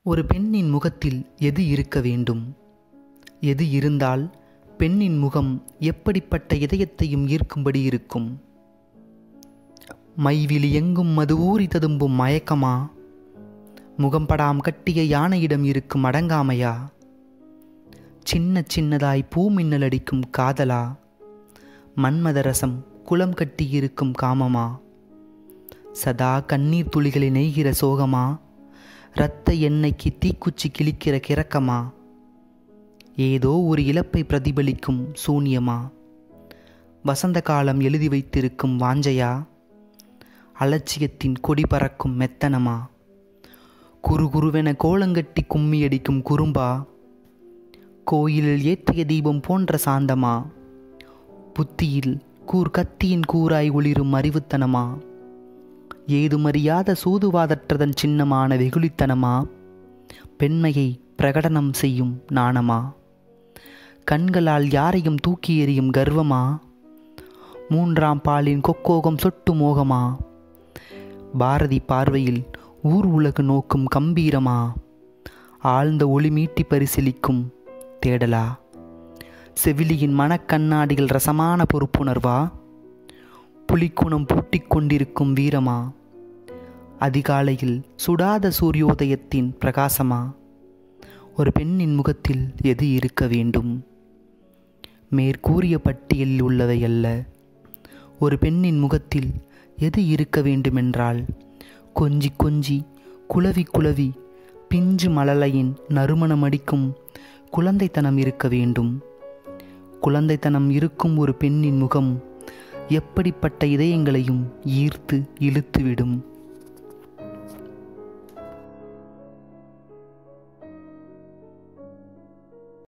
ஒரு பெண்ணின் முகத்தில் எது இருக்க வேண்டும் எது இருந்தால் பெண்ணின் முகம் எப்படிப்பட்ட இதயத்தையும் ஈர்க்கும்படி இருக்கும் மைவிழி எங்கும் மது ஊறி ததும்பும் மயக்கமா முகம்படாம் கட்டிய யானையிடம் இருக்கும் அடங்காமையா சின்ன சின்னதாய் பூ மின்னல் அடிக்கும் காதலா மன்மதரசம் குளம் கட்டியிருக்கும் காமமா சதா கண்ணீர் துளிகளை நெய்கிற சோகமா இரத்த எண்ணெய்க்கு தீக்குச்சி கிழிக்கிற கிறக்கமா ஏதோ ஒரு இழப்பை பிரதிபலிக்கும் சூன்யமா வசந்த காலம் எழுதி வைத்திருக்கும் வாஞ்சையா அலட்சியத்தின் கொடி பறக்கும் மெத்தனமா குறு குருவென கோலங்கட்டி கும்மியடிக்கும் குறும்பா கோயிலில் ஏற்றிய தீபம் போன்ற சாந்தமா புத்தியில் கூர் கத்தியின் கூராய் ஒளிரும் அறிவுத்தனமா ஏதுமறியாத சூதுவாதற்றதன் சின்னமான வெகுளித்தனமா பெண்மையை பிரகடனம் செய்யும் நாணமா கண்களால் யாரையும் தூக்கி எறியும் கர்வமா மூன்றாம் பாலின் கொக்கோகம் சொட்டு மோகமா பாரதி பார்வையில் ஊர் உலகு நோக்கும் கம்பீரமா ஆழ்ந்த ஒளி மீட்டி பரிசீலிக்கும் தேடலா செவிலியின் மனக்கண்ணாடிகள் ரசமான பொறுப்புணர்வா புலிக்குணம் பூட்டிக் கொண்டிருக்கும் வீரமா அதிகாலையில் சுடாத சூரியோதயத்தின் பிரகாசமா ஒரு பெண்ணின் முகத்தில் எது இருக்க வேண்டும் மேற்கூறிய பட்டியலில் உள்ளவை அல்ல ஒரு பெண்ணின் முகத்தில் எது இருக்க வேண்டுமென்றால் கொஞ்சி கொஞ்சி குளவி குளவி பிஞ்சு மழலையின் நறுமணமடிக்கும் குழந்தைத்தனம் இருக்க வேண்டும் குழந்தைத்தனம் இருக்கும் ஒரு பெண்ணின் முகம் எப்படிப்பட்ட இதயங்களையும் ஈர்த்து இழுத்துவிடும்